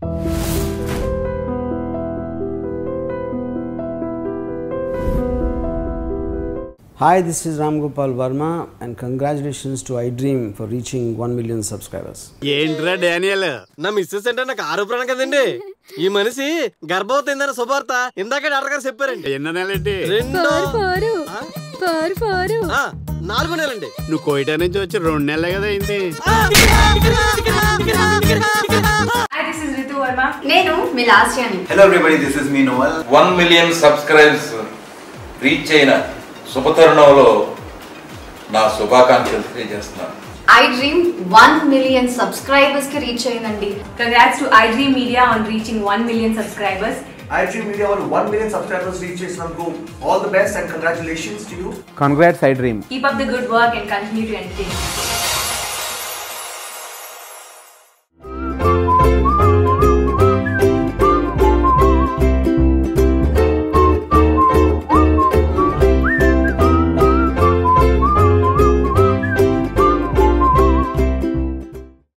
Hi, this is Ram Gopal Verma, and congratulations to iDream for reaching 1 million subscribers. ఏంట్రా Daniel నా missus అంటే నాకు ఆరోపణ కదండి ఈ మనిషి గర్భవతి అయిందని శుభార్త ఇందాక డాక్టర్ గారు చెప్పారండి ఎన్న నెలండి రెండో పోరు పోరు పోరు ఆ, నాలుగో నెలండి నువ్వు కోయిటా నుంచి వచ్చి రెండు నెలలే కదా అయింది Hi, this is Ritu Verma. నేను మీ లాస్ట్ అని Hello everybody, this is me Noel. One million subscribes reach అయిన శుభతరుణంలో నా శుభాకాంక్షలు తెలియజేస్తున్నాను iDream one million subscribers కి రీచ్ అయిందండి Congrats to iDream Media on reaching 1 million subscribers. iDream Media on 1 million subscribers reach చేసినందుకు all the best and congratulations to you. Congrats, iDream. Keep up the good work and continue to entertain.